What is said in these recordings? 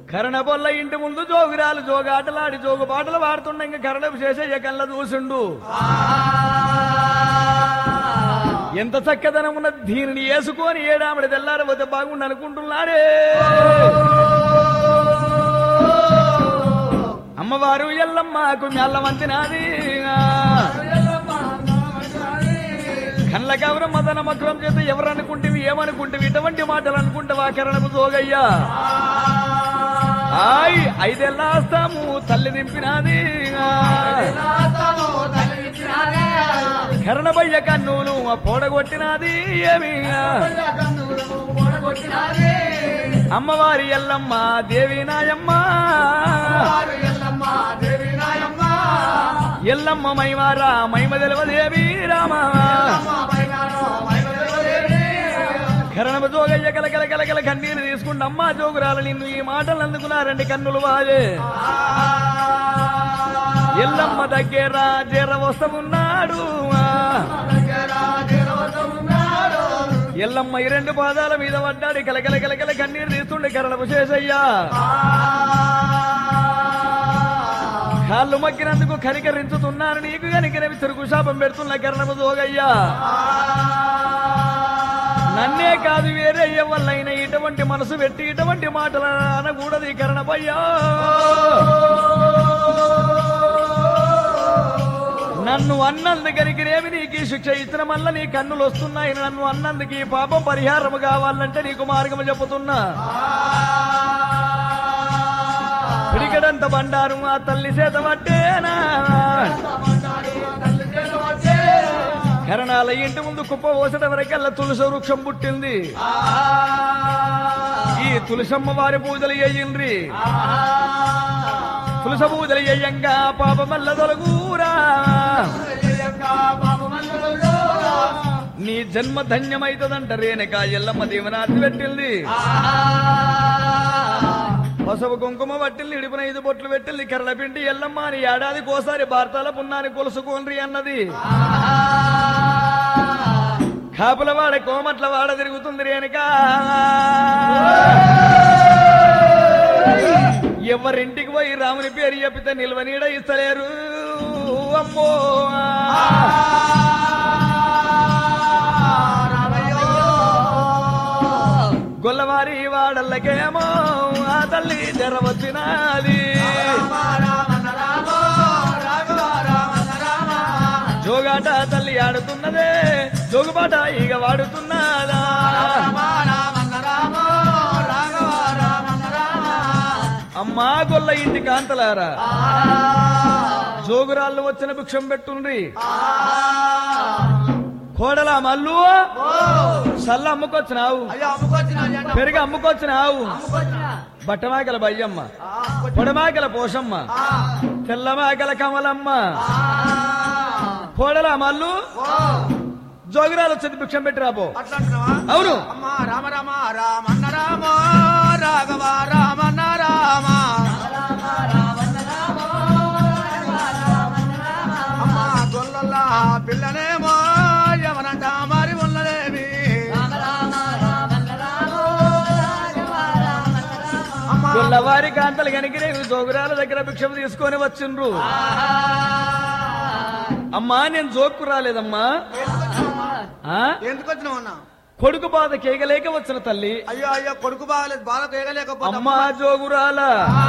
కరణ బొల్ల ఇంటి ముందు జోగురాలు జోగాటలాడి జోగు పాటలు పాడుతుండ ఇంకా కరణపు చేసే కళ్ళ చూసిండు ఎంత చక్కదనం ఉన్నది దీనిని వేసుకొని ఏడామిడ తెల్లారపోతే బాగుండు అనుకుంటున్నాడే అమ్మవారు ఎల్లమ్మకు మెల్లమంతినాది కళ్ళ కవరం మదన మకరం చేత ఎవరు అనుకుంటేవి ఏమనుకుంటేవి ఇటువంటి మాటలు అనుకుంటావా కరణము జోగయ్యా ఆయ్ ఐదెల్లా వస్తాము తల్లి దింపినాది కరణబయ్య కన్నులు పోడగొట్టినాది ఏమి అమ్మవారి ఎల్లమ్మ దేవి నాయమ్మ ఎల్లమ్మ మైమారా మైమ దేవి రామ కరణమ జోగయ్య కల కల కల కల కన్నీరు తీసుకుంటే అమ్మా జోగురాలు నిన్ను ఈ మాటలు అందుకున్నారండి కన్నులు వాజే ఎల్లమ్మ దగ్గర జర వస్తమున్నాడు ఎల్లమ్మ ఈ రెండు పాదాల మీద పడ్డాడు కలకల కలకల కన్నీరు తీస్తుండే కరణపు శేషయ్యా కాళ్ళు మక్కినందుకు కనికరించుతున్నాను నీకు కనికరవి చెరుకు శాపం పెడుతున్న కరణము జోగయ్యా నన్నే కాదు వేరే ఎవరినైనా ఇటువంటి మనసు పెట్టి ఇటువంటి మాటలు అనకూడదు ఈ కరణపయ్యా నన్ను అన్నందుకనికినేమి నీకు ఈ శిక్ష ఇచ్చిన వల్ల నీ కన్నులు వస్తున్నాయి నన్ను అన్నందుకు ఈ పాపం పరిహారం కావాలంటే నీకు మార్గం చెప్పుతున్నా పిడికడంత బండారు ఆ తల్లి చేత పట్టేనా కరణాల ఇంటి ముందు కుప్ప పోసట వరకల్లా తులసి వృక్షం పుట్టింది ఈ తులసమ్మ వారి పూజలు అయ్యిండ్రి తులస పూజలు అయ్యంగా పాపమల్ల తొలగూరా నీ జన్మ ధన్యమైతదంట రేణక ఎల్లమ్మ దీవనార్థి పెట్టింది పసుపు కుంకుమ పట్టిల్ని ఇడిపిన ఐదు బొట్లు పెట్టిల్ని కర్ర పిండి ఎల్లమ్మ అని ఏడాదికి ఓసారి భారతాల పున్నాన్ని కొలుసుకోండ్రి అన్నది కాపుల వాడ కోమట్ల వాడ తిరుగుతుంది రేణుక ఎవరింటికి పోయి రాముని పేరు చెప్పితే నిల్వ నీడ ఇస్తలేరు అమ్మో గొల్లవారి వాడల్లకేమో ఆ తల్లి జర వచ్చినది జోగాట తల్లి ఆడుతున్నదే జోగుబాట ఈగ వాడుతున్నదా అమ్మా గొల్ల ఇంటి కాంతలారా జోగురాళ్ళు వచ్చిన భిక్షం పెట్టుండ్రి కోడల మల్లు సల్ల అమ్ముకొచ్చినావు పెరుగు అమ్ముకొచ్చినావు బట్టమాకల బయ్యమ్మ పొడమాకల పోషమ్మ తెల్లమాకల కమలమ్మ కోడల మల్లు జోగురాలు వచ్చింది భిక్షం పెట్టి రాబో అట్లా అంటున్నావా అవును అమ్మా రామ రామ రామన్న రామ రాఘవ రామన్న రామ అమ్మా గొల్లల్లా పిల్లనేమో ఎవరంట మరి ఉన్నదేవి అమ్మా గొల్లవారి కాంతలు కనుక జోగురాల దగ్గర భిక్షం తీసుకొని వచ్చిండ్రు అమ్మా నేను జోక్కు రాలేదమ్మా ఆ? ఎందుకు వచ్చినావు అన్న కొడుకు బాధ కేగలేక వచ్చిన తల్లి అయ్యో అయ్యో కొడుకు బాగలేదు బాధ తేగలేకపోతే అమ్మా జోగురాల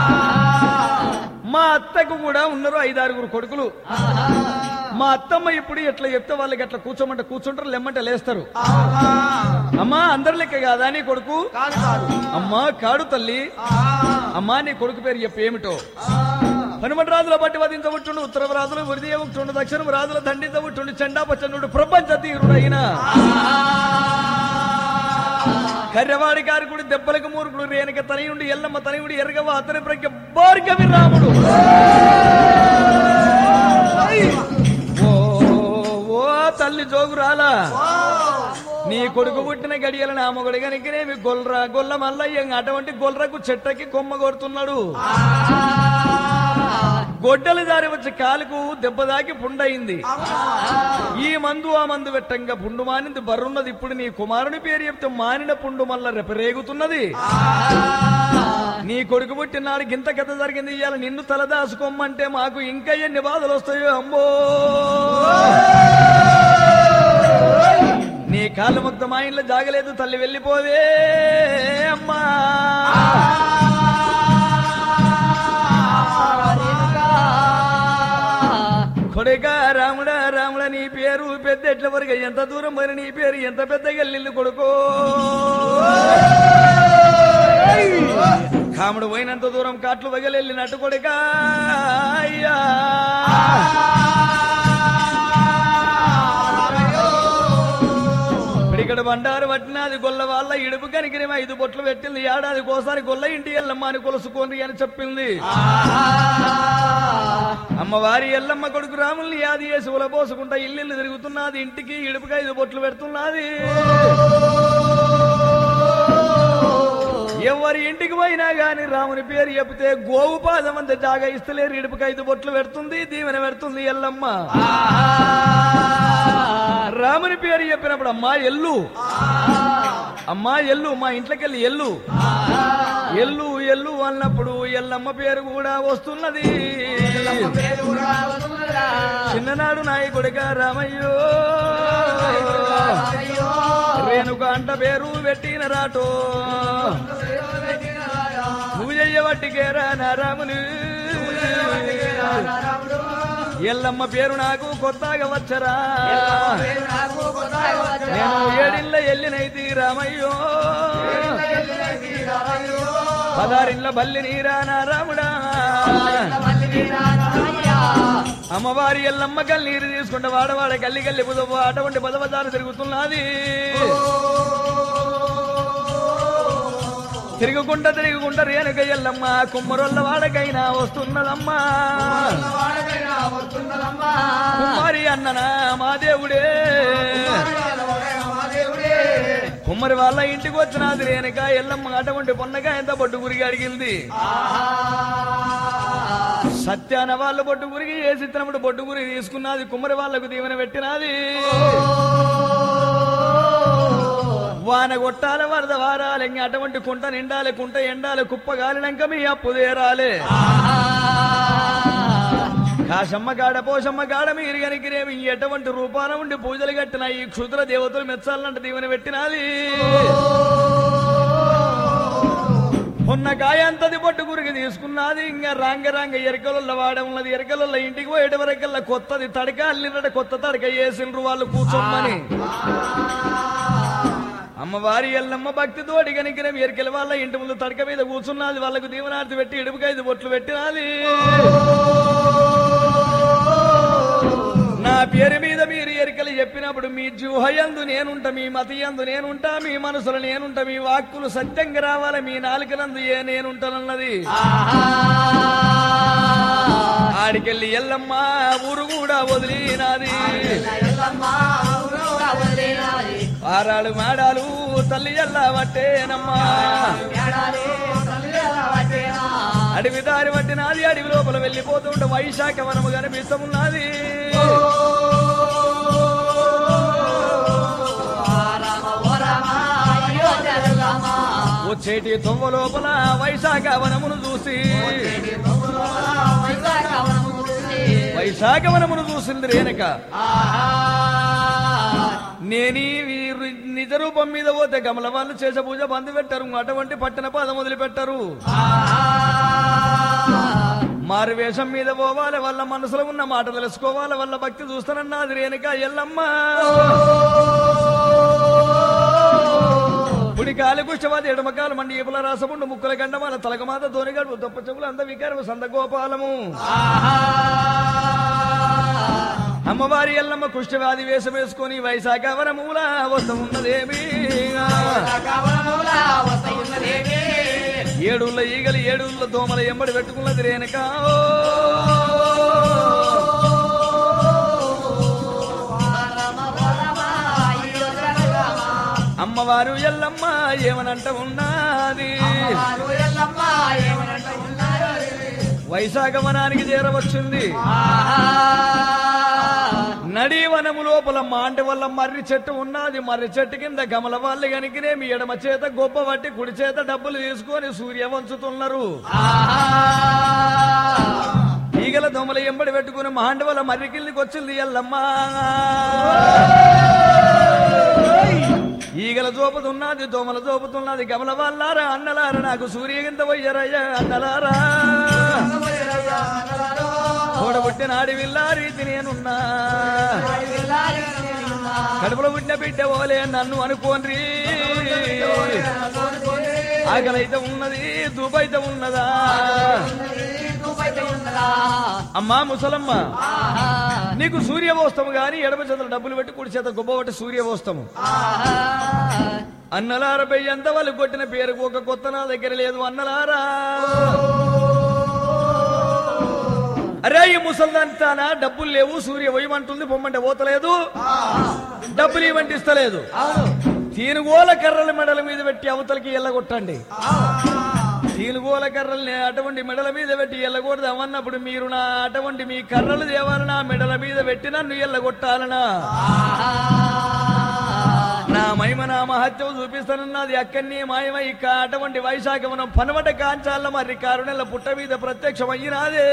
మా అత్తకు కూడా ఉన్నారు ఐదారుగురు కొడుకులు మా అత్తమ్మ ఇప్పుడు ఎట్లా చెప్తే వాళ్ళకి ఎట్లా కూర్చోమంటే కూర్చుంటారు లెమ్మంటే లేస్తారు అమ్మా అందరి లెక్క కాదా నీ కొడుకు కాదు కాదు అమ్మా కాడు తల్లి అమ్మా నీ కొడుకు పేరు చెప్పు ఏమిటో హనుమన్ రాజుల బట్టి వధించబుట్టుండు ఉత్తర రాజులు వృదియముట్టుండు దక్షిణం రాజుల దండించబుట్టుండు చండాపచ్చనుడు ప్రపంచ తీరుడైన కర్రవాడి కారుకుడు దెబ్బలకు మూర్ఖుడు రేణుక తనయుడు ఎల్లమ్మ తనయుడు ఎరగవ అతని ప్రజ్ఞ భార్గవి రాముడు ఓ ఓ తల్లి జోగురాలా నీ కొడుకు పుట్టిన గడియల నా మొగడు కనుకనేమి గొల్ర గొల్ల మల్లయ్య అటువంటి గొల్రకు చెట్టకి కొమ్మ కొడుతున్నాడు గొడ్డలు జారి వచ్చి కాలుకు దెబ్బ దాకి పుండయింది ఈ మందు ఆ మందు పెట్టంగా పుండు మానింది బర్రున్నది ఇప్పుడు నీ కుమారుని పేరు చెప్తే మానిన పుండు మల్ల రెపరేగుతున్నది నీ కొడుకు పుట్టినాడు గింత కథ జరిగింది ఇవాళ నిన్ను తలదాసుకోమంటే మాకు ఇంకా ఎన్ని బాధలు వస్తాయో అమ్మో నీ కాళ్ళు మొత్తం మా ఇంట్లో జాగలేదు తల్లి వెళ్ళిపోవే అమ్మా కొడుకా రాముడా రాముడా నీ పేరు పెద్ద ఎట్ల వరకు ఎంత దూరం మరి నీ పేరు ఎంత పెద్ద గల్లిల్లు కొడుకో కాముడు పోయినంత దూరం కాట్లు వగలెళ్ళినట్టు కొడుకా అయ్యా ఇక్కడ బండారు పట్టినది గొల్ల వాళ్ళ ఇడుపు కనికిరి ఐదు బొట్లు పెట్టింది ఏడాది కోసారి గొల్ల ఇంటి ఎల్లమ్మ అని కొలుసుకోండి అని చెప్పింది అమ్మవారి ఎల్లమ్మ కొడుకు రాముల్ని యాది చేసి ఉలబోసుకుంటా ఇల్లు తిరుగుతున్నది ఇంటికి ఇడుపుకి ఐదు బొట్లు పెడుతున్నది ఎవరి ఇంటికి పోయినా గాని రాముని పేరు చెప్తే గోవు పాదం అంత జాగా ఇస్తలేరు ఇడుపుకి ఐదు బొట్లు పెడుతుంది దీవెన పెడుతుంది ఎల్లమ్మ రాముని పేరు చెప్పినప్పుడు అమ్మా ఎల్లు అమ్మా ఎల్లు మా ఇంట్లోకి వెళ్ళి ఎల్లు ఎల్లు ఎల్లు అన్నప్పుడు ఎల్లమ్మ పేరు కూడా వస్తున్నది చిన్ననాడు నాయకుడిగా రామయ్యో రేణుక అంట పేరు పెట్టిన రాటో నువ్వు చెయ్యబట్టికేరా నా రాముని ఎల్లమ్మ పేరు నాకు కొత్తగా వచ్చరా నేను ఏడిళ్ళ ఎల్లినైతి రామయ్యో పదారిళ్ళ బల్లి నీరా నా రాముడా అమ్మవారి ఎల్లమ్మ కన్నీరు తీసుకుంటే వాడవాడ గల్లి గల్లి బుధవ అటువంటి బదవదారు తిరుగుతున్నది తిరుగుకుంట తిరుగుకుంట రేణుక ఎల్లమ్మ కుమ్మరొల్ల వాడకైనా వస్తున్నదమ్మా కుమ్మరి అన్ననా మా దేవుడే కుమ్మరి వాళ్ళ ఇంటికి వచ్చినది రేణుక ఎల్లమ్మ అటువంటి పొన్నగా ఎంత బొడ్డు గురిగి అడిగింది సత్యాన వాళ్ళ బొడ్డు గురికి ఏ చిత్రముడు బొడ్డు గురి తీసుకున్నది కుమ్మరి వాళ్ళకు దీవెన పెట్టినది వాన కొట్టాల వరద వారాలి ఇంక అటువంటి కుంట నిండాలి కుంట ఎండాలి కుప్ప గాలినాక మీ అప్పు తీరాలి కాశమ్మ కాడ పోషమ్మ కాడ మీరు గనికిరేమి ఎటువంటి రూపాన ఉండి పూజలు కట్టిన ఈ క్షుద్ర దేవతలు మెచ్చాలంటే దీవెన పెట్టినది ఉన్న కాయంతది పట్టు గురికి తీసుకున్నది ఇంకా రాంగ రాంగ ఎరకల వాడ ఉన్నది ఎరకల ఇంటికి పోయేట వరకల్లా కొత్తది తడక అల్లినట కొత్త తడక వేసిండ్రు వాళ్ళు కూర్చోమని అమ్మవారి ఎల్లమ్మ భక్తితోటి కనుక ఎరికెల వాళ్ళ ఇంటి ముందు తడక మీద కూర్చున్నది వాళ్ళకు దీవనార్థి పెట్టి ఇడుపుకైదు బొట్లు పెట్టినది నా పేరు మీద మీరు ఎరికలు చెప్పినప్పుడు మీ జూహయందు నేనుంటా మీ మతియందు నేనుంటా మీ మనసులు నేనుంటా మీ వాక్కులు సత్యంగా రావాలి మీ నాలుకనందు ఏ నేనుంటానన్నది ఆడికెళ్ళి ఎల్లమ్మ ఊరు కూడా వదిలినాది ఆరాడు మాడాలు తల్లి ఎల్లా పట్టేనమ్మా అడవి దారి పట్టినది అడవి లోపల వెళ్ళిపోతుంటే వైశాఖ వనము కనిపిస్తున్నది వచ్చేటి తొవ్వ లోపల వైశాఖ వనమును చూసి వైశాఖ వనమును చూసింది రేణుక నేనీ వీరు నిజ రూపం మీద పోతే గమల వాళ్ళు చేసే పూజ బంధు పెట్టరు అటువంటి పట్టణ పాదం వదిలిపెట్టరు మారు వేషం మీద పోవాలి వాళ్ళ మనసులో ఉన్న మాట తెలుసుకోవాలి వాళ్ళ భక్తి చూస్తానన్నది రేణుక ఎల్లమ్మ కుడి కాలు కుష్టవాది ఎడమకాలు మండి ఏపుల రాసముండు ముక్కుల గండమాల తలకమాత దోనిగడు దొప్ప చెవులు అంత వికారము సందగోపాలము అమ్మవారి ఎల్లమ్మ కుష్ఠవ్యాధి వేషం వేసుకొని వైశాఖ వనమూల వస్తు ఉన్నదేమి ఏడుళ్ళ ఈగలు ఏడుళ్ళ దోమల ఎంబడి పెట్టుకున్నది రేణుక అమ్మవారు ఎల్లమ్మ ఏమనంట ఉన్నది వైశాఖ వనానికి చేరవచ్చింది నడీవనము లోపల మాంటి వల్ల మర్రి చెట్టు ఉన్నది మర్రి చెట్టు కింద గమల వాళ్ళు గనికినే మీ ఎడమ చేత గొప్ప పట్టి కుడి చేత డబ్బులు తీసుకొని సూర్య వంచుతున్నారు ఈగల దొమల ఎంబడి పెట్టుకుని మాంటి వల్ల మర్రి కిందికి వచ్చింది ఎల్లమ్మా ఈగల జోపుతున్నది దోమల జోపుతున్నది గమల వాళ్ళారా అన్నలారా నాకు సూర్యగింత పోయ్యరయ్యా అన్నలారా కూడబుట్టిన ఆడి విల్లారీతి నేనున్నా కడుపులో పుట్టిన బిడ్డ ఓలే నన్ను అనుకోండి ఆకలైతే ఉన్నది దూపైతే ఉన్నదా అమ్మా ముసలమ్మ నీకు సూర్యవోస్తము గాని ఎడమ చేతుల డబ్బులు పెట్టి కుడి చేత గొప్ప పట్టి సూర్యవోస్తము అన్నలార పెయ్యంత వాళ్ళు కొట్టిన పేరుకు ఒక కొత్త నా దగ్గర లేదు అన్నలారా అరే ఈ ముసల్దంతానా డబ్బులు లేవు సూర్య వేయమంటుంది పొమ్మంటే పోతలేదు డబ్బులు ఇవ్వండి ఇస్తలేదు తీనుగోల కర్రల మెడల మీద పెట్టి అవతలకి ఎల్లగొట్టండి తీనుగోల కర్రల్ని అటువంటి మెడల మీద పెట్టి ఎల్లగొడదామన్నప్పుడు మీరు నా అటువంటి మీ కర్రలు దేవాలనా మెడల మీద పెట్టి నన్ను ఎల్లగొట్టాలనా నా మహిమ నా మహత్యం చూపిస్తానన్నది అక్కడిని మాయమ ఇక అటువంటి వైశాఖమనం పనమట కాంచాల మరి కారుణెల పుట్ట మీద ప్రత్యక్షమయ్యినాదే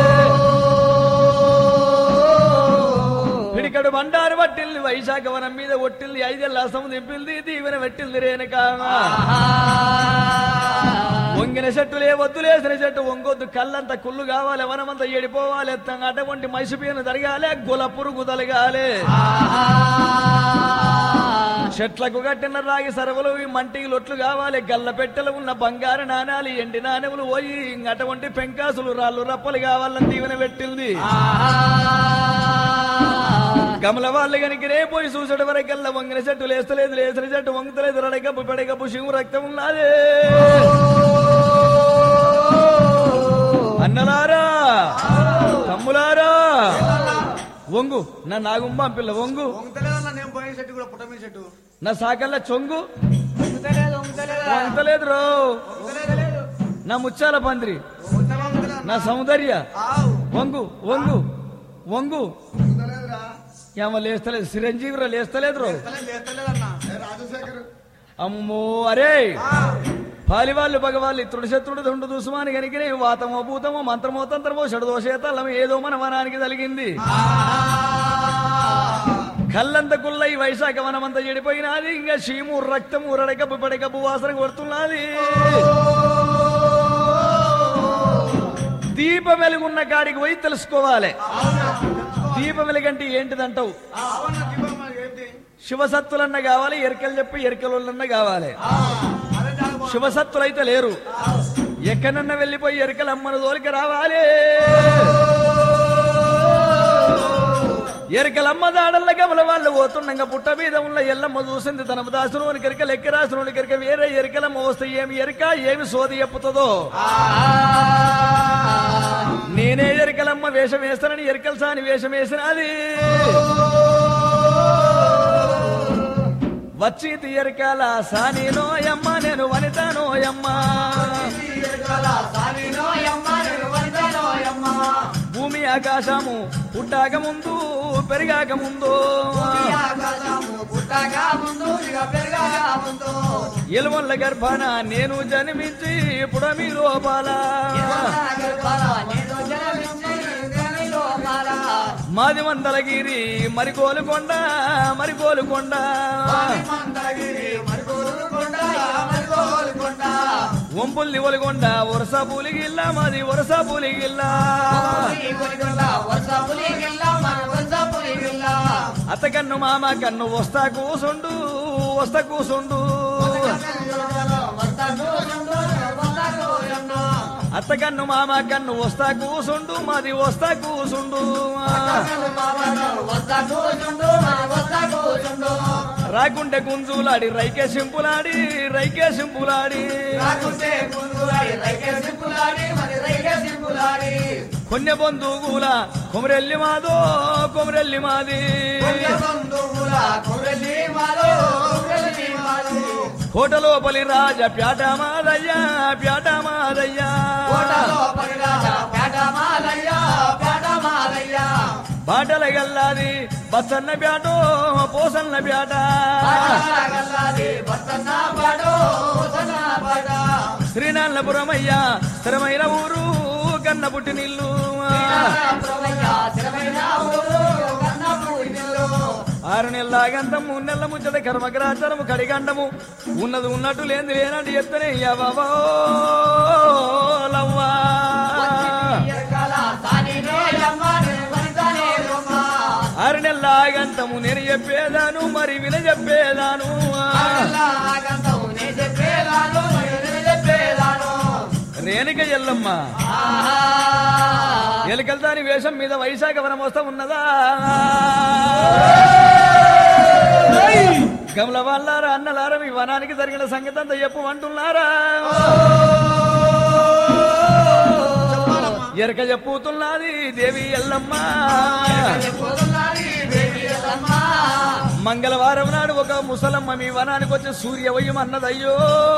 పిడికడు బండారు పట్టిల్ని వైశాఖవనం మీద ఒట్టిల్ని ఐదేళ్ళ అసము దింపిల్ది దీవెన పెట్టిల్ది రేణుక వంగిన చెట్టులే వద్దులేసిన చెట్టు వంగొద్దు కళ్ళంత కుళ్ళు కావాలి వనమంతా ఎడిపోవాలి ఎత్తంగా అటువంటి మైసిపోయిన జరగాలి గుల పురుగు తలగాలి చెట్లకు కట్టిన రాగి సరవలు ఈ మంటికి లొట్లు కావాలి గల్ల పెట్టెలు ఉన్న బంగారు నాణాలు ఎండి నాణెములు పోయి ఇంక అటువంటి పెంకాసులు రాళ్ళు రప్పలు కావాలని దీవెన పెట్టింది గమల వాళ్ళు కనుక రే పోయి చూసడం వరకల్లా వంగిన చెట్టు లేస్తలేదు లేసిన చెట్టు వంగుతలేదు రడగప్పు పెడగప్పు శివు రక్తం ఉన్నదే అన్నలారా తమ్ములారా వంగు నా నాగుంబ పిల్ల వంగు పొంగతలేదన్న నేను పోయిన చెట్టు కూడా పుట్టమీ చెట్టు నా సాకల్ల చొంగు పొంగతలేదు పొంగతలేదు వంగతలేదు రో పొంగతలేదు నా ముచ్చాల పందిరి పొంగతలేదు నా సౌందర్య ఆవు వంగు వంగు వంగు పొంగతలేదురా ఏమో లేస్తలేదు చిరంజీవిరా లేస్తలేదు రో లేస్తలేదన్న రాజశేఖర్ అమ్మో అరే పాలివాళ్ళు పగవాళ్ళు ఇతరుడు శత్రుడు దుండు దుసుమాని కనుకనే వాతమో భూతమో మంత్రమో తంత్రమో షడదో శేతలం ఏదో మన వనానికి కలిగింది కళ్ళంత కుళ్ళై వైశాఖ వనమంతా చెడిపోయినది ఇంకా చీము రక్తము రడకపు పడకపు వాసన కొడుతున్నది దీపం వెలుగున్న కాడికి పోయి తెలుసుకోవాలి దీపం వెలుగంటే ఏంటిదంటావు అవన్న దీపమ్మ ఏంటి శివసత్తులన్న కావాలి ఎరికలు చెప్పి ఎరికలన్న కావాలి అదే దాని శివసత్తులు అయితే లేరు ఎక్కడన్నా వెళ్ళిపోయి ఎరికలు అమ్మను తోలికి రావాలి ఎరికలమ్మ దాడల్ల గమల వాళ్ళు పోతుండగా పుట్ట మీద ఉన్న ఎల్లమ్మ చూసింది తన దాసులోని కెరిక లెక్క రాసులోని కెరిక వేరే ఎరికలమ్మ వస్తే ఏమి ఎరిక ఏమి సోది చెప్పుతుందో నేనే ఎరికలమ్మ వేషం వేస్తానని ఎరికల సాని వేషం వేసినది వచ్చి తీయరికాల సానిలోయమ్మ నేను వనితనోయమ్మ భూమి ఆకాశము పుట్టాక ముందు పెరిగాక ముందు ఎలువల్ల గర్భాన నేను జన్మించి పుడమి లోపాల మాది మందలగిరి మరి కోలుకొండ మరి కోలుకొండ ఒంపుల్ది ఒలిగొండ వరస పులిగిల్ల మాది వరస పులిగిల్ల అత్త కన్ను మామ కన్ను వస్తా కూసుండు వస్తా కూసుండు అత్త కన్ను మామ కన్ను వస్తా కూసుండు మాది వస్తా కూసుండు రాకుంటే గుంజులాడి రైకే సింపులాడి రైకే సింపులాడి కొన్నె బంధువుల కొమరెల్లి మాదో కొమరెల్లి మాది కోట లోపలి రాజ ప్యాట మాదయ్యా ప్యాట మాదయ్యా బాటల గల్లాది బసన్న బ్యాటో పోసన్న బ్యాట శ్రీనాన్నపురమయ్యా స్థిరమైన ఊరు కన్న పుట్టినిల్లు ఆరు నెలల గంధం మూడు నెలల ముచ్చట కర్మగ్రాచారము కడిగండము ఉన్నది ఉన్నట్టు లేని లేనట్టు చెప్తేనే యవ్వవో లవ్వా ఆరు నెలల గంటము నేను చెప్పేదాను మరి విన చెప్పేదాను రేణుక ఎల్లమ్మ ఎలుకల దాని వేషం మీద వైశాఖ వనం వస్తా ఉన్నదా గమల వాళ్ళారా అన్నలారా మీ వనానికి జరిగిన సంగతి అంతా చెప్పు అంటున్నారా ఎరక చెప్పుతున్నది దేవి ఎల్లమ్మ మంగళవారం నాడు ఒక ముసలమ్మ మీ వనానికి వచ్చి సూర్యవయం అన్నదయ్యో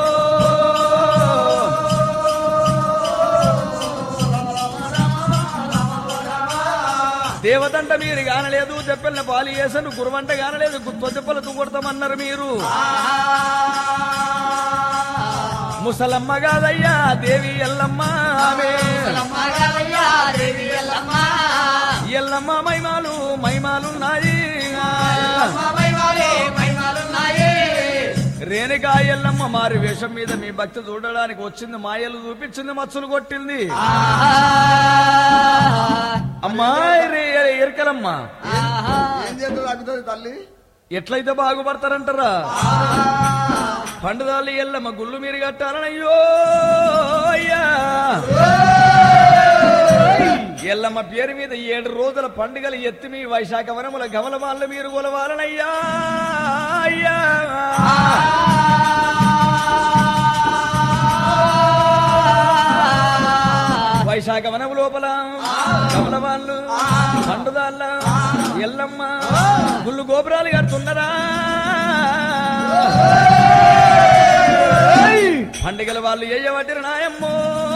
దేవతంట మీరు కానలేదు చెప్పిన పాలు వేసను గురువంట కానలేదు తొద్దెప్పలు తుకొడతామన్నారు మీరు ముసలమ్మ కాదయ్యా దేవి ఎల్లమ్మ ఆమె ఎల్లమ్మ మైమాలు మైమాలున్నాయి రేణుకా ఎల్లమ్మ మారి వేషం మీద మీ భక్తి చూడడానికి వచ్చింది మాయలు చూపించింది మచ్చలు కొట్టింది అమ్మాయి రే ఎరకలమ్మ ఏం చేతులు అగ్గుతుంది తల్లి ఎట్లయితే బాగుపడతారంటారా పండుదాలు ఎల్లమ్మ గుళ్ళు మీరు కట్టాలని అయ్యో అయ్యా ఎల్లమ్మ పేరు మీద ఏడు రోజుల పండుగలు ఎత్తి మీ వైశాఖ వనముల గమల వాళ్ళు మీరు కొలవాలనయ్యా అయ్యా వైశాఖ వనం లోపల కమల వాళ్ళు పండుదాళ్ళ ఎల్లమ్మ గుళ్ళు గోపురాలు కడుతున్నారా పండుగల వాళ్ళు ఏయవటిరు నాయమ్మో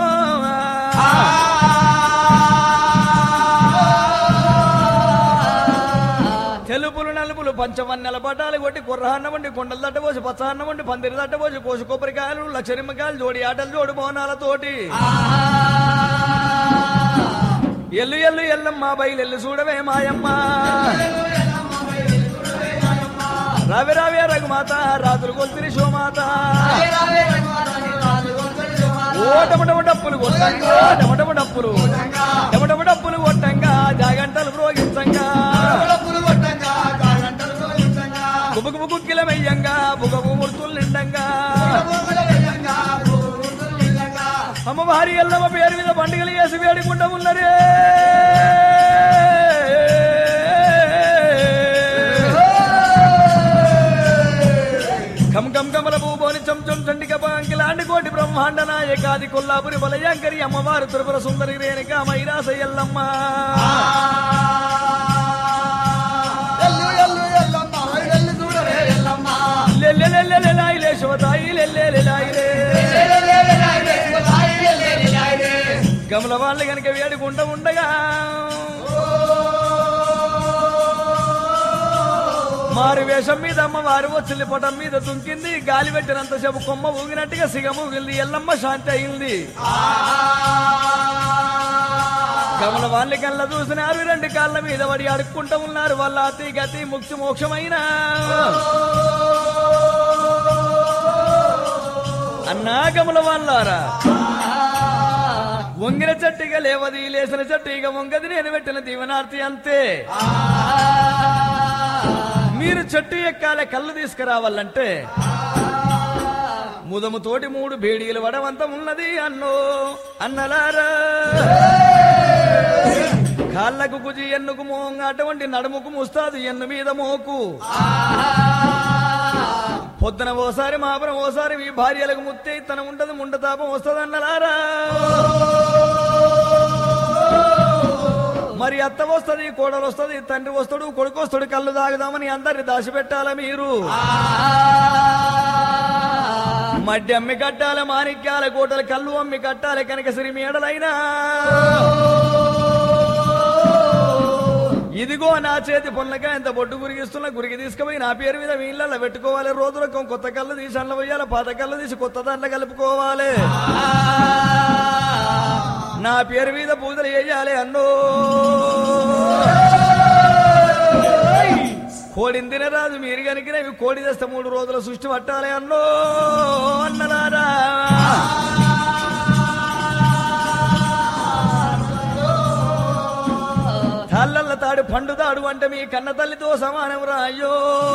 తెలుపులు నలుపులు పంచవన్నెల పటాలు కొట్టి కుర్రహన్న వండి కొండలు దట్టబోసి పచ్చహన్న వండి పందిరి దట్టబోసి కోసి కొబ్బరికాయలు లక్ష నిమ్మకాయలు జోడి ఆటలు జోడు బోనాలతోటి ఎల్లు ఎల్లు ఎల్లమ్మ బయలు చూడవే మాయమ్మ రవి రవి రఘుమాత రాత్రులు కొలిసిరి శోమాత ఓ టమటమ డప్పులు కొట్టంగా టమటమ డప్పులు టమటమ డప్పులు కొట్టంగా జాగంటలు ప్రోగించంగా బుబుకు బుక్కిల మెయ్యంగా బుగబు ముర్తులు నిండంగా అమ్మ భారీ ఎల్లమ్మ పేరు మీద పండుగలు చేసి వేడుకుంటా ఉన్నరే కం కం కమల భూభోని చంచం చండిక పాంకిలాంటి కోటి బ్రహ్మాండ నాయకాది కొల్లాపురి బలయాంకరి అమ్మవారు త్రిపుర సుందరి రేణుక మైరాస ఎల్లమ్మ ఎల్లు ఎల్లు ఎల్లమ్మ ఎల్లు చూడరే ఎల్లమ్మ లెల్లెలెల్లెలాయిలే శివతాయి లెల్లెలెలాయిలే గమల వాళ్ళు కనుక వేడుకుంటూ ఉండగా మారు వేషం మీద అమ్మవారు వచ్చింది పొటం మీద దుంకింది గాలి పెట్టినంత సేపు కొమ్మ ఊగినట్టుగా సిగ ఊగింది ఎల్లమ్మ శాంతి అయింది కమల వాళ్ళ కళ్ళ చూసినారు రెండు కాళ్ళ మీద పడి అడుక్కుంటూ ఉన్నారు వాళ్ళ అతి గతి ముక్తి మోక్షమైన అన్నా కమల వాళ్ళారా వంగిన చెట్టుగా లేవది లేసిన చెట్టుగా వంగది నేను పెట్టిన దీవనార్తి అంతే మీరు చెట్టు ఎక్కాలే కళ్ళు తీసుకురావాలంటే ముదముతోటి మూడు బేడీలు వడవంతం ఉన్నది అన్నో అన్నలారా కాళ్ళకు కుజి ఎన్నుకు మోంగ అటువంటి నడుముకు ముస్తాదు ఎన్ను మీద మోకు పొద్దున ఓసారి మాపరం ఓసారి మీ భార్యలకు ముత్తే తన ఉండదు ముండతాపం వస్తుంది అన్నలారా మరి అత్త వస్తుంది కోడలు వస్తుంది తండ్రి వస్తాడు కొడుకు వస్తాడు కళ్ళు తాగుదామని అందరిని దాచిపెట్టాలా మీరు మడ్డి అమ్మి కట్టాలి మాణిక్యాల కోటలు కళ్ళు అమ్మి కట్టాలి కనుక సిరి మేడలైనా ఇదిగో నా చేతి పొన్నగా ఎంత బొడ్డు గురిగిస్తున్నా గురికి తీసుకుపోయి నా పేరు మీద వీళ్ళ పెట్టుకోవాలి రోజులకు కొత్త కళ్ళు తీసి అల్ల పోయాలి పాత కళ్ళు తీసి కొత్త దాంట్లో కలుపుకోవాలి నా పేరు మీద పూజలు వేయాలి అన్నో కోడిని తినరాదు మీరు కనుక కోడి తెస్తే మూడు రోజుల సృష్టి పట్టాలి అన్నో అన్నలారా తల్లల్ల తాడు పండు తాడు అంటే మీ కన్న తల్లితో సమానం రాయో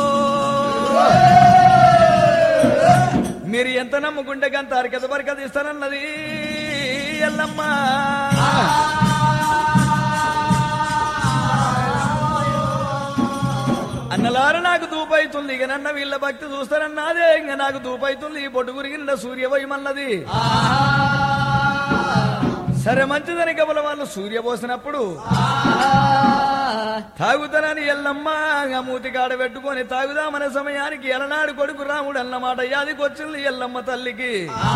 మీరు ఎంత నమ్ముకుంటే గంత అరకత బరకత ఇస్తానన్నది ఎల్లమ్మ అన్నలార నాకు దూపైతుంది ఇక నన్న వీళ్ళ భక్తి చూస్తానన్నదే ఇంక నాకు దూపైతుంది ఈ పొట్టు గురికి నిన్న సూర్యవయమన్నది సరే మంచిదని కబల వాళ్ళు సూర్య పోసినప్పుడు తాగుతానని ఎల్లమ్మ ఆ మూతి కాడ పెట్టుకొని తాగుదామనే సమయానికి ఎలనాడు కొడుకు రాముడు అన్నమాట యాదికొచ్చింది ఎల్లమ్మ తల్లికి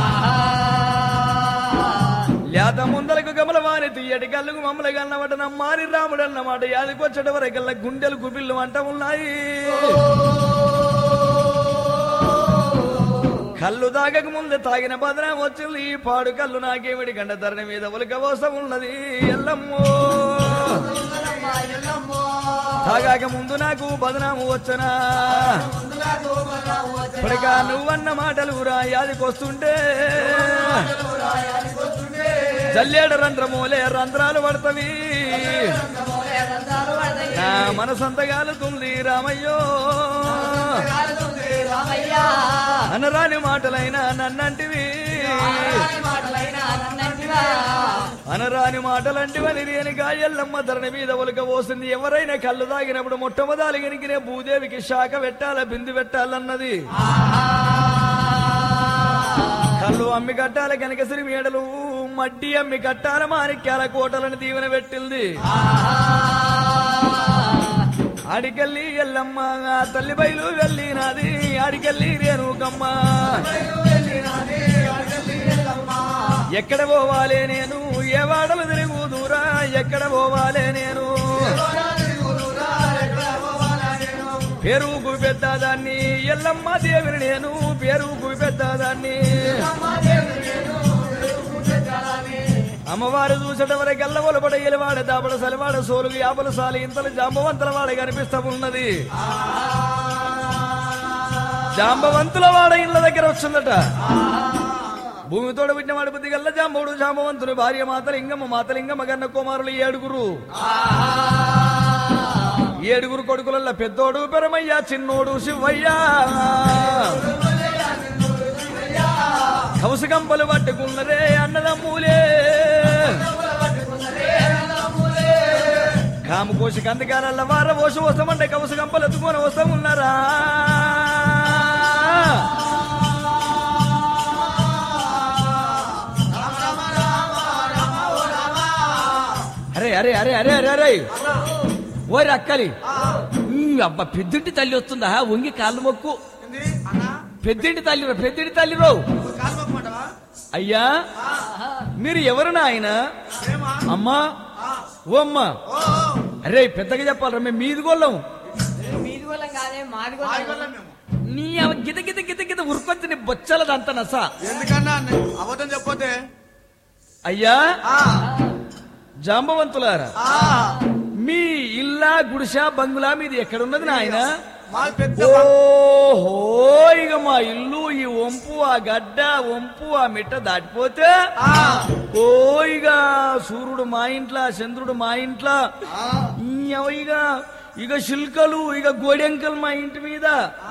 లేత ముందలకు గమలవాని తీయటి కళ్ళకు మమ్మల్ని కన్నమాట నమ్మారి రాముడు అన్నమాట యాదికొచ్చట వరకల్లా గుండెలు గుబిళ్ళు అంట ఉన్నాయి కళ్ళు తాగక ముందే తాగిన బదనం వచ్చింది ఈ పాడు కళ్ళు నాకేమిడి గండ ధరణి మీద ఉలక కోసం ఉన్నది ఎల్లమ్మో తాగాక ముందు నాకు బదనాము వచ్చనా ఇప్పటికా నువ్వన్న మాటలు రా యాదికొస్తుంటే జల్లేడు రంధ్రమూలే రంధ్రాలు పడతవి నా మనసంతగాలు తుంది రామయ్యో అనరాని మాటలైనా నన్నంటివి అనరాని మాటలంటివని నేను గాయల్లమ్మ ధరణి మీద ఒలక పోసింది ఎవరైనా కళ్ళు తాగినప్పుడు మొట్టమొదలు గనికినే భూదేవికి శాఖ పెట్టాల బిందు పెట్టాలన్నది కళ్ళు అమ్మి కట్టాల కనకసిరి మేడలు మడ్డి అమ్మి కట్టాల మాణిక్యాల కోటలను దీవెన పెట్టింది ఆడికెళ్ళి ఎల్లమ్మ ఆ తల్లి బయలు వెళ్ళినది ఆడికెళ్ళి రేణుకమ్మ ఎక్కడ పోవాలే నేను ఏ వాడలు తిరుగుదురా ఎక్కడ పోవాలే నేను పెరుగుకు పెద్దదాన్ని ఎల్లమ్మ దేవిని నేను పెరుగుకు పెద్దదాన్ని అమ్మవారు చూసట వరకు ఎల్లవలపడ ఎలివాడ దాపడ సలివాడ సోలుగు యాపల సాలి ఇంతలు జాంబవంతుల వాడ కనిపిస్తా ఉన్నది జాంబవంతుల వాడ ఇళ్ళ దగ్గర వచ్చిందట భూమితోడ పుట్టిన వాడి బుద్ధి గల్ల జాంబవుడు జాంబవంతుడు భార్య మాతలింగమ్మ మాతలింగమ్మ గన్న కుమారులు ఏడుగురు ఏడుగురు కొడుకులల్ల పెద్దోడు పెరమయ్య చిన్నోడు శివయ్య కౌసుకంపలు పట్టుకున్నరే అన్నదమ్ములే కామకోశి కందకాలల్ల వార పోసి వస్తామంటే కౌసుకంపలు ఎత్తుకొని వస్తామున్నారా అరే అరే అరే అరే అరే అరే ఓరి అక్కలి ఉమ్, అబ్బా పెద్దింటి తల్లి వస్తుందా వంగి కాళ్ళు మొక్కు ఏంది? అన్నా పెద్దింటి తల్లి పెద్దింటి తల్లి రావు నువ్వు కాలు మొక్కమంటావా? అయ్యా మీరు ఎవరు నాయన ఏమా? అమ్మా ఆ, ఓ అమ్మా ఓ, ఓ, అరే పెద్దగా చెప్పాలరా మేము మీది గోళ్ళం మీది వాళ్ళం కాదే మాది మా వాళ్ళం ఇవ్వలేం మేము. నీ అవ గిత గిత గిత గిత ఉరుకొచ్చి నీ బొచ్చలదంత నస ఎందుకన్నా అన్న- అబద్ధం చెప్పొద్దే అయ్యా ఆ, జాంబవంతులారా ఆ, మీ ఇల్లా గుడిసా బంగులా మీది ఎక్కడున్నది నాయన మాది పెద్ద బ- ఓహో ఇక మా ఇల్లు ఈ వంపు ఆ గడ్డ వంపు ఆ మిట్ట దాటిపోతే ఆ, ఓ ఇక సూర్యుడు మా ఇంట్లో చంద్రుడు మా ఇంట్లో ఆ, ఈ అవ ఇక ఇక శిల్కలు ఇక గోడెంకలు మా ఇంటి మీద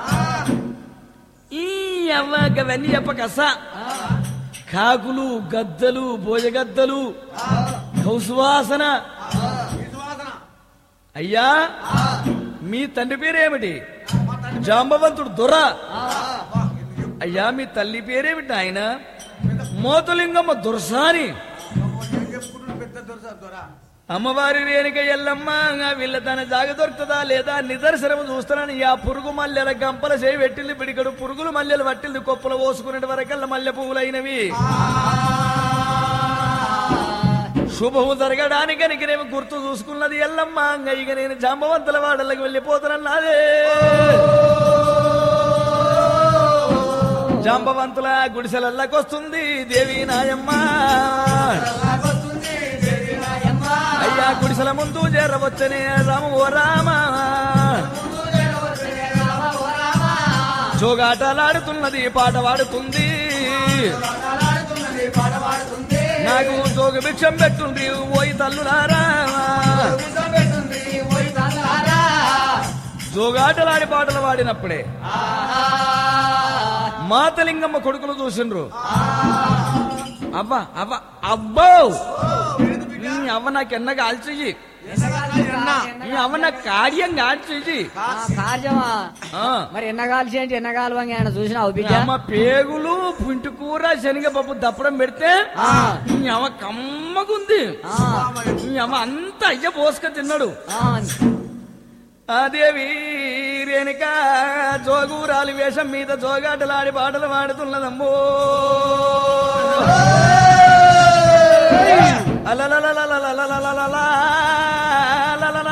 ఈ అవ్వ అవన్నీ చెప్పకస కాకులు గద్దలు భోజగద్దలు కౌసువాసన ఈ సువాసన. అయ్యా మీ తండ్రి పేరేమిటి మా తండ్రి జాంబవంతుడు దొర ఆ, వా, ఇది అయ్యా మీ తల్లి పేరేమిటి ఆయన మోతలింగమ్మ దుర్సాని ఏం చెప్పుకుంటున్నాడు పెద్ద దొరస దొర అమ్మవారి రేణుక ఎల్లమ్మ ఆ వీళ్ళ తన జాగ దొరుకుతుందా లేదా నిదర్శనము చూస్తానని ఆ పురుగు మల్లెల గంపల చేయి పెట్టింది పిడికడు పురుగులు మల్లెలు పట్టింది కొప్పలు పోసుకునే వరకల్లా మల్లె పువ్వులైనవి శుభము జరగడానికి నేను గుర్తు చూసుకున్నది ఎల్లమ్మ అంగ ఇక నేను జాంబవంతుల వాడలకు వెళ్ళిపోతున్నాదే జాంబవంతుల గుడిసెలల్లకి వస్తుంది దేవి నాయమ్మ అయ్యా గుడిసెల ముందు చేరవచ్చనే రామ ఓ రామ జోగాటలాడుతున్నది పాట పాడుతుంది నాకు జోగ భిక్షం పెట్టుండ్రి ఓయి తల్లులారా జోగాటలాడి పాటలు పాడినప్పుడే మాతలింగమ్మ కొడుకులు చూసిండ్రు అవ్వ అవ్వ అబ్బో నీ అవ్వ నాకు ఎన్న కాల్చి నీ అవ్వ నాకు కార్యం కాల్చి కార్యమా ఆ. మరి ఎన్నగాల్సి ఏంటి ఎన్నగాలు ఆయన చూసినావు బిడ్డ అమ్మ పేగులు పుంటి కూర శనగపప్పు దప్పడం పెడితే ఆ. నీ అమ్మ కమ్మగుంది ఆ, నీ అమ్మ అంతా అయ్య పోసుక తిన్నాడు ఆ, అదేవి రేణుక జోగూరాలి వేషం మీద జోగాటలాడి పాటలు పాడుతున్నదమ్మో అలలలలలలలలలలలా, లలలా.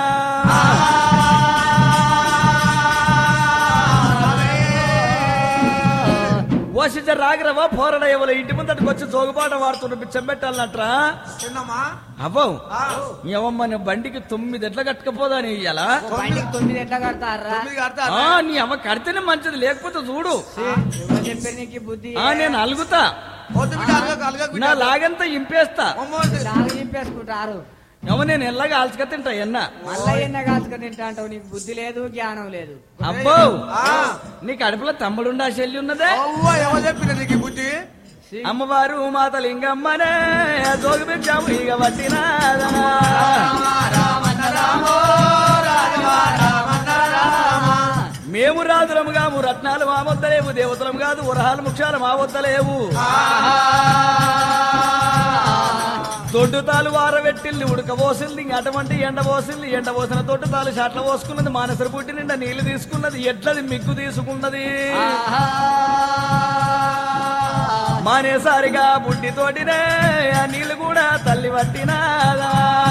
వసిజ రాగరవా పోరడ ఎవరు ఇంటి ముందటికి వచ్చి జోగుపాట వాడుతున్న బిచ్చం పెట్టాలన్నట్రా చిన్నమ్మా అవ్వవు ఏమమ్మా నీ బండికి తొమ్మిది ఎట్లా కట్టుకపోదా నీ ఇయ్యాలా బండికి తొమ్మిది ఎట్లా కడతారా తొమ్మిది కడతా ఆ, నీ అమ్మ కడితేనే మంచిది లేకపోతే చూడు ఎవరు చెప్పారు నీకు ఈ బుద్ధి ఆ నేను అలుగుతా వద్దు బిడ్డ అలగకు అలగకు నా బిడ్డ లాగంతా ఇంపేస్తా అమ్మో, లాగా చింపేసుకుంటారు ఏమో నేను ఎల్లగా ఆల్చుక తింటా ఎన్న మళ్ళా ఎన్న కాల్చుకొని తింటా అంటావు నీకు బుద్ధి లేదు జ్ఞానం లేదు అబ్బో ఆ. నీ కడుపులో తమ్ముడుండా చెల్లి ఉన్నదే అవ్వ ఎవరు చెప్పిన నీకు ఈ బుద్ధి అమ్మవారు మాత లింగమ్మనే జోగి పెంచాము ఇక పట్టినాదా మేము రాజులము కాము రత్నాలు మా వద్దలేవు దేవతలం కాదు ఉరహాలు ముఖ్యాలు మా వద్దలేవు తొడ్డుతాలు వారబెట్టిల్లి ఉడకబోసింది అటువంటి ఎండ పోసింది ఎండ పోసిన తొడ్డుతాలు షాట్ల పోసుకున్నది మానసర పుట్టి నిండా నీళ్లు తీసుకున్నది ఎట్లది మిగ్గు తీసుకున్నది మానేసారిగా బుడ్డి తోటినే ఆ నీళ్లు కూడా తల్లి పట్టినాదా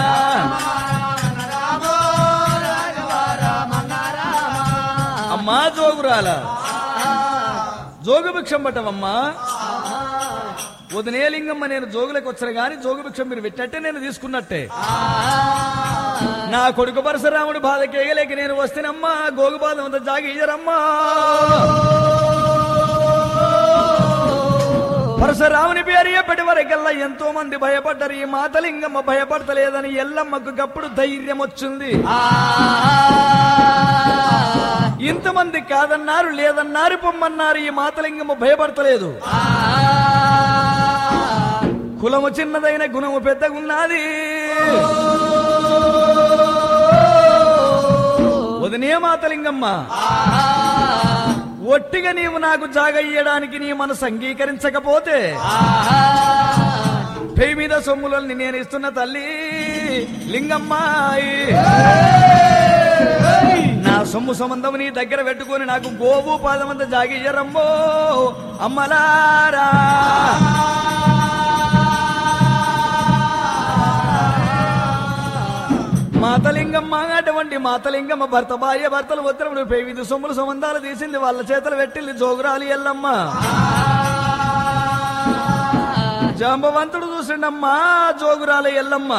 అమ్మా జోగురాల జోగు భిక్షం పట్టవమ్మా వదినేలింగమ్మ నేను జోగులకు వచ్చిన గాని జోగు భిక్షం మీరు పెట్టినట్టే నేను తీసుకున్నట్టే నా కొడుకు పరశురాముడు బాధ కేగలేక నేను వస్తేనమ్మా గోగు బాధ అంత జాగి ఇయ్యరమ్మా పరశురాముని పేరు ఎప్పటి వరకల్లా ఎంతో మంది భయపడ్డారు ఈ మాతలింగమ్మ భయపడతలేదని ఎల్లమ్మకు గప్పుడు ధైర్యం వచ్చింది ఇంతమంది కాదన్నారు లేదన్నారు పొమ్మన్నారు ఈ మాతలింగమ్మ భయపడతలేదు కులము చిన్నదైన గుణము పెద్దగున్నది వదినే మాతలింగమ్మ ఒట్టిగా నీవు నాకు జాగయ్యడానికి నీ మనసు అంగీకరించకపోతే పేయి మీద సొమ్ములని నేను ఇస్తున్న తల్లి లింగమ్మాయి నా సొమ్ము సంబంధం నీ దగ్గర పెట్టుకొని నాకు గోవు పాదమంత జాగియ్యరమ్మో అమ్మలారా మాతలింగమ్మ అటువంటి మాతలింగమ్మ భర్త భార్య భర్తలు ఉత్తరముడు పేవిది సొమ్ములు సంబంధాలు తీసింది వాళ్ళ చేతలు పెట్టింది జోగురాలి ఎల్లమ్మ జాంబవంతుడు చూసిండమ్మా జోగురాల ఎల్లమ్మ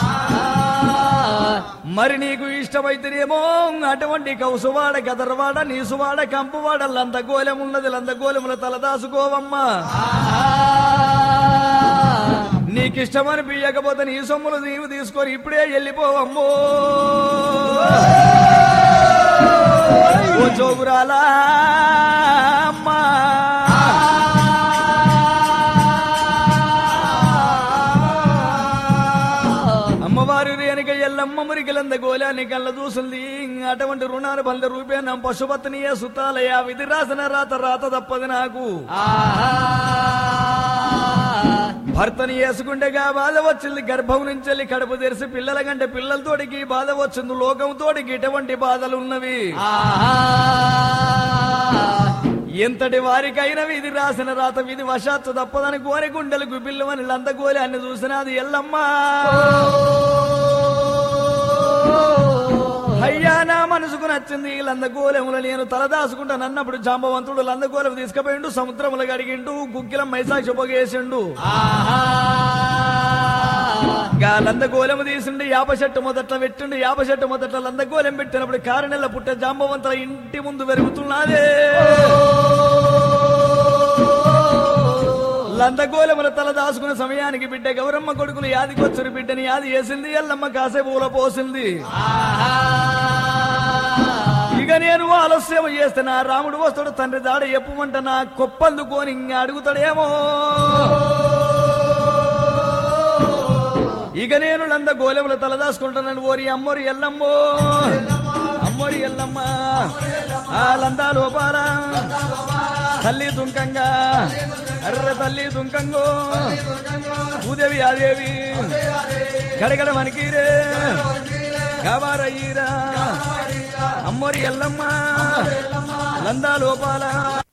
మరి నీకు ఇష్టమైతేనేమో అటువంటి కౌసువాడ గదరవాడ నీసువాడ కంపువాడ లందగోలెం ఉన్నది లందగోలెముల తలదాసుకోవమ్మా నీకిష్టమని పియ్యకపోతే నీ సొమ్ములు నీవు తీసుకొని ఇప్పుడే వెళ్ళిపోవమ్మో ఓ జోగురాలా అమ్మా అమ్మవారి రేణుక ఎల్లమ్మ మురికిలంద గోలాన్ని కళ్ళ దూసుంది అటువంటి రుణాలు బల రూపేణ పశుపత్నియే సుతాలయ విధి రాసిన రాత రాత తప్పదు నాకు భర్తని వేసుకుంటేగా బాధ వచ్చింది గర్భం నుంచి వెళ్ళి కడుపు తెరిసి పిల్లల కంటే పిల్లలతోటికి బాధ వచ్చింది లోకంతోటికి ఇటువంటి బాధలు ఉన్నవి ఎంతటి వారికైనా విధి రాసిన రాత విధి వశాత్తు తప్పదని కోరి గుండెలు గుబిల్లమని లందగోలి అన్ని చూసినది ఎల్లమ్మ అయ్యా నా మనసుకు నచ్చింది ఈ లందగోలెములు నేను తలదాసుకుంటాను అన్నప్పుడు జాంబవంతుడు లందగోలెం తీసుకుపోయిండు సముద్రములు గడిగిండు గుగ్గిలం మైసాక్షి పొగేసిండు గా లందగోలెము తీసిండు యాప చెట్టు మొదట్లో పెట్టిండు యాప చెట్టు మొదట్లో లందగోలెం పెట్టినప్పుడు కారణెల్ల పుట్టే జాంబవంతుల ఇంటి ముందు పెరుగుతున్నదే లందగోలముల తల దాచుకున్న సమయానికి బిడ్డ గౌరమ్మ కొడుకులు యాదికొచ్చురు బిడ్డని యాది వేసింది ఎల్లమ్మ కాసేపు ఊల పోసింది ఇక నేను ఆలస్యం చేస్తే నా రాముడు వస్తాడు తండ్రి దాడ ఎప్పుమంట నా కొప్పందుకోని ఇంకా అడుగుతాడేమో ఇక నేను లంద గోలెముల తలదాసుకుంటానని ఓరి అమ్మోరి ఎల్లమ్మో అమ్మోరి ఎల్లమ్మ ఆ లందా లోపాల తల్లి దుంకంగా అర్ర తల్లి దుంకంగో భూదేవి ఆదేవి గడగడ మనకీరే కావారయ్యీరా అమ్మోరి ఎల్లమ్మ లందా లోపాల